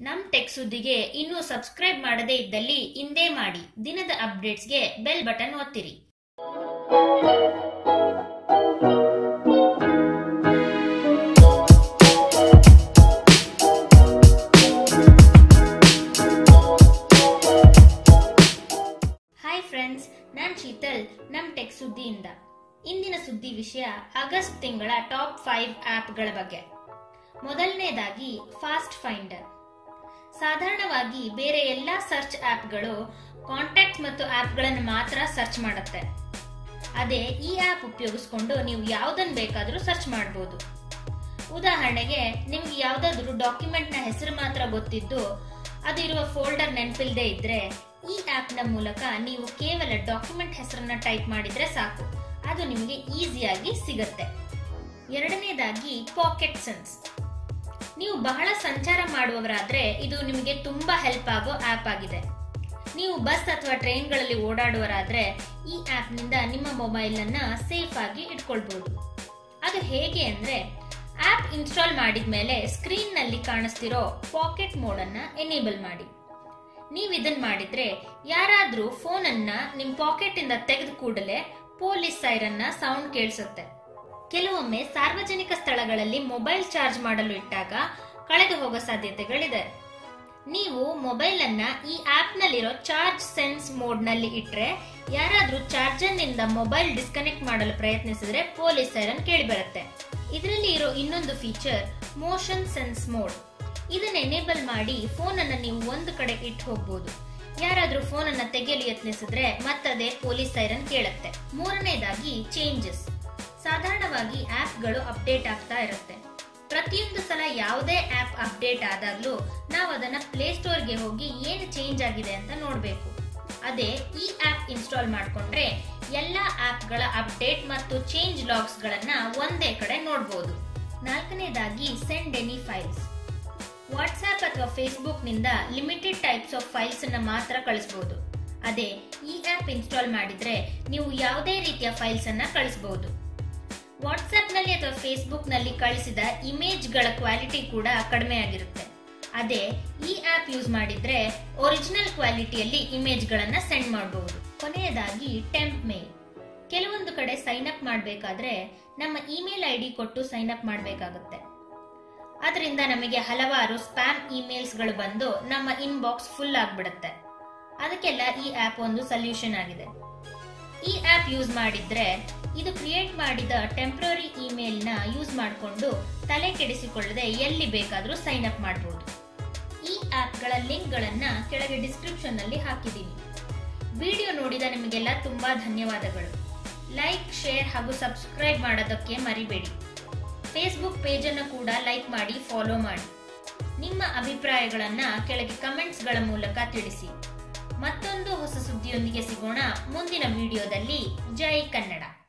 ನಮ್ ಟೆಕ್ ಸುದ್ದಿಗೆ ಇನ್ನೂ ಸಬ್ಸ್ಕ್ರೈಬ್ ಮಾಡದೇ ಇದ್ದಲ್ಲಿ ಇಂದೇ ಮಾಡಿ ದಿನದ ಅಪ್ಡೇಟ್ಸ್ಗೆ ಬೆಲ್ ಬಟನ್ ಒತ್ತಿರಿ ಹಾಯ್ ಫ್ರೆಂಡ್ಸ್ ನಾನ್ ಶೀತಲ್ ನಮ್ ಟೆಕ್ ಸುದ್ದಿಯಿಂದ ಇಂದಿನ ಸುದ್ದಿ ವಿಷಯ ಆಗಸ್ಟ್ ತಿಂಗಳ ಟಾಪ್ ಫೈವ್ ಆಪ್ಗಳ ಬಗ್ಗೆ ಮೊದಲನೇದಾಗಿ ಫಾಸ್ಟ್ ಫೈಂಡರ್ ಸಾಧಾರಣವಾಗಿ ಬೇರೆ ಎಲ್ಲಾ ಸರ್ಚ್ ಆಪ್ಗಳು ಕಾಂಟ್ಯಾಕ್ಟ್ ಮತ್ತು ಆಪ್ಗಳನ್ನು ಮಾತ್ರ ಸರ್ಚ್ ಮಾಡುತ್ತೆ ಅದೇ ಈ ಆಪ್ ಉಪಯೋಗಿಸ್ಕೊಂಡು ನೀವು ಯಾವುದನ್ನು ಬೇಕಾದರೂ ಸರ್ಚ್ ಮಾಡಬಹುದು ಉದಾಹರಣೆಗೆ ನಿಮ್ಗೆ ಯಾವುದಾದ್ರೂ ಡಾಕ್ಯುಮೆಂಟ್ನ ಹೆಸರು ಮಾತ್ರ ಗೊತ್ತಿದ್ದು ಅದು ಇರುವ ಫೋಲ್ಡರ್ ನೆನಪಿಲ್ಲದೆ ಇದ್ರೆ ಈ ಆಪ್ನ ಮೂಲಕ ನೀವು ಕೇವಲ ಡಾಕ್ಯುಮೆಂಟ್ ಹೆಸರನ್ನ ಟೈಪ್ ಮಾಡಿದ್ರೆ ಸಾಕು ಅದು ನಿಮಗೆ ಈಸಿಯಾಗಿ ಸಿಗತ್ತೆ ಎರಡನೇದಾಗಿ ಪಾಕೆಟ್ ಸೆನ್ಸ್ ನೀವು ಬಹಳ ಸಂಚಾರ ಮಾಡುವವರಾದ್ರೆ ಇದು ನಿಮಗೆ ತುಂಬಾ ಹೆಲ್ಪ್ ಆಗೋ ಆಪ್ ಆಗಿದೆ ನೀವು ಬಸ್ ಅಥವಾ ಟ್ರೈನ್ಗಳಲ್ಲಿ ಓಡಾಡುವರಾದ್ರೆ ಈ ಆಪ್ನಿಂದ ನಿಮ್ಮ ಮೊಬೈಲ್ ಅನ್ನ ಸೇಫ್ ಆಗಿ ಇಟ್ಕೊಳ್ಬಹುದು ಅದು ಹೇಗೆ ಅಂದ್ರೆ ಆಪ್ ಇನ್ಸ್ಟಾಲ್ ಮಾಡಿದ್ಮೇಲೆ ಸ್ಕ್ರೀನ್ ನಲ್ಲಿ ಕಾಣಿಸ್ತಿರೋ ಪಾಕೆಟ್ ಮೋಡ್ ಅನ್ನ ಎನೇಬಲ್ ಮಾಡಿ ನೀವು ಇದನ್ ಮಾಡಿದ್ರೆ ಯಾರಾದ್ರೂ ಫೋನ್ ಅನ್ನ ನಿಮ್ ಪಾಕೆಟ್ ಇಂದ ತೆಗೆದ ಕೂಡಲೇ ಪೊಲೀಸ್ ಸೈರನ್ನ ಸೌಂಡ್ ಕೇಳಿಸುತ್ತೆ ಕೆಲವೊಮ್ಮೆ ಸಾರ್ವಜನಿಕ ಸ್ಥಳಗಳಲ್ಲಿ ಮೊಬೈಲ್ ಚಾರ್ಜ್ ಮಾಡಲು ಇಟ್ಟಾಗ ಕಳೆದು ಹೋಗೋ ಸಾಧ್ಯತೆಗಳಿದೆ ನೀವು ಮೊಬೈಲ್ ಅನ್ನ ಈ ಆಪ್ ನಲ್ಲಿರೋ ಚಾರ್ಜ್ ಸೆನ್ಸ್ ಮೋಡ್ ನಲ್ಲಿ ಇಟ್ರೆ ಯಾರಾದ್ರೂ ಚಾರ್ಜರ್ ನಿಂದ ಮೊಬೈಲ್ ಡಿಸ್ಕನೆಕ್ಟ್ ಮಾಡಲು ಪ್ರಯತ್ನಿಸಿದ್ರೆ ಪೊಲೀಸ್ ಸೈರನ್ ಕೇಳಿ ಬರುತ್ತೆ ಇದರಲ್ಲಿ ಇರೋ ಇನ್ನೊಂದು ಫೀಚರ್ ಮೋಷನ್ ಸೆನ್ಸ್ ಮೋಡ್ ಇದನ್ನ ಎನೇಬಲ್ ಮಾಡಿ ಫೋನ್ ಅನ್ನ ನೀವು ಒಂದು ಕಡೆ ಇಟ್ಟು ಹೋಗ್ಬೋದು ಯಾರಾದ್ರೂ ಫೋನ್ ಅನ್ನ ತೆಗೆಯಲು ಯತ್ನಿಸಿದ್ರೆ ಮತ್ತದೇ ಪೊಲೀಸ್ ಸೈರನ್ ಕೇಳುತ್ತೆ ಮೂರನೇದಾಗಿ ಚೇಂಜಸ್ ಸಾಧಾರಣವಾಗಿ ಆಪ್ಗಳು ಅಪ್ಡೇಟ್ ಆಗ್ತಾ ಇರುತ್ತೆ ಪ್ರತಿಯೊಂದು ಸಲ ಯಾವುದೇ ಆಪ್ ಅಪ್ಡೇಟ್ ಆದಾಗ್ಲೂ ನಾವು ಅದನ್ನ ಪ್ಲೇ ಸ್ಟೋರ್ಗೆ ಹೋಗಿ ಏನು ಚೇಂಜ್ ಆಗಿದೆ ಅಂತ ನೋಡಬೇಕು ಅದೇ ಈ ಆಪ್ ಇನ್ಸ್ಟಾಲ್ ಮಾಡಿಕೊಂಡ್ರೆ ಎಲ್ಲಾ ಆಪ್ಗಳ ಅಪ್ಡೇಟ್ ಮತ್ತು ಚೇಂಜ್ ಲಾಗ್ಸ್ ಗಳನ್ನ ಒಂದೇ ಕಡೆ ನೋಡಬಹುದು ನಾಲ್ಕನೇದಾಗಿ ಸೆಂಡ್ ಎನಿ ಫೈಲ್ಸ್ ವಾಟ್ಸ್ಆಪ್ ಅಥವಾ ಫೇಸ್ಬುಕ್ ನಿಂದ ಲಿಮಿಟೆಡ್ ಟೈಪ್ಸ್ ಆಫ್ ಫೈಲ್ಸ್ ಅನ್ನ ಮಾತ್ರ ಕಳಿಸಬಹುದು ಅದೇ ಈ ಆಪ್ ಇನ್ಸ್ಟಾಲ್ ಮಾಡಿದ್ರೆ ನೀವು ಯಾವುದೇ ರೀತಿಯ ಫೈಲ್ಸ್ ಅನ್ನ ಕಳಿಸಬಹುದು ವಾಟ್ಸ್ಆಪ್ ನಲ್ಲಿ ಅಥವಾ ಫೇಸ್ಬುಕ್ ನಲ್ಲಿ ಕಳಿಸಿದ ಇಮೇಜ್ಗಳ ಕ್ವಾಲಿಟಿ ಕೂಡ ಕಡಿಮೆ ಆಗಿರುತ್ತೆ ಅದೇ ಈ ಆಪ್ ಯೂಸ್ ಮಾಡಿದ್ರೆ ಒರಿಜಿನಲ್ ಕ್ವಾಲಿಟಿಯಲ್ಲಿ ಇಮೇಜ್ಗಳನ್ನ ಸೆಂಡ್ ಮಾಡಬಹುದು ಕೊನೆಯದಾಗಿ ಟೆಂಪ್ ಮೇಲ್ ಕೆಲವೊಂದು ಕಡೆ ಸೈನ್ ಅಪ್ ಮಾಡಬೇಕಾದ್ರೆ ನಮ್ಮ ಇಮೇಲ್ ಐ ಡಿ ಕೊಟ್ಟು ಸೈನ್ ಅಪ್ ಮಾಡಬೇಕಾಗುತ್ತೆ ಅದರಿಂದ ನಮಗೆ ಹಲವಾರು ಸ್ಪ್ಯಾಮ್ ಇಮೇಲ್ಸ್ಗಳು ಬಂದು ನಮ್ಮ ಇನ್ಬಾಕ್ಸ್ ಫುಲ್ ಆಗ್ಬಿಡುತ್ತೆ ಅದಕ್ಕೆಲ್ಲ ಈ ಆಪ್ ಒಂದು ಸೊಲ್ಯೂಷನ್ ಆಗಿದೆ ಈ ಆಪ್ ಯೂಸ್ ಮಾಡಿದ್ರೆ ಇದು ಕ್ರಿಯೇಟ್ ಮಾಡಿದ ಟೆಂಪ್ರರಿ ಇಮೇಲ್ನ ಯೂಸ್ ಮಾಡಿಕೊಂಡು ತಲೆ ಕೆಡಿಸಿಕೊಳ್ಳದೆ ಎಲ್ಲಿ ಬೇಕಾದರೂ ಸೈನ್ ಅಪ್ ಮಾಡಬಹುದು ಈ ಆಪ್ಗಳ ಲಿಂಕ್ಗಳನ್ನ ಕೆಳಗೆ ಡಿಸ್ಕ್ರಿಪ್ಷನ್ ನಲ್ಲಿ ಹಾಕಿದ್ದೀನಿ ವಿಡಿಯೋ ನೋಡಿದ ನಿಮಗೆಲ್ಲ ತುಂಬಾ ಧನ್ಯವಾದಗಳು ಲೈಕ್ ಶೇರ್ ಹಾಗೂ ಸಬ್ಸ್ಕ್ರೈಬ್ ಮಾಡೋದಕ್ಕೆ ಮರಿಬೇಡಿ ಫೇಸ್ಬುಕ್ ಪೇಜನ್ನು ಕೂಡ ಲೈಕ್ ಮಾಡಿ ಫಾಲೋ ಮಾಡಿ ನಿಮ್ಮ ಅಭಿಪ್ರಾಯಗಳನ್ನ ಕೆಳಗೆ ಕಮೆಂಟ್ಸ್ಗಳ ಮೂಲಕ ತಿಳಿಸಿ ಮತ್ತೊಂದು ಹೊಸ ಸುದ್ದಿಯೊಂದಿಗೆ ಸಿಗೋಣ ಮುಂದಿನ ವಿಡಿಯೋದಲ್ಲಿ ಜೈ ಕನ್ನಡ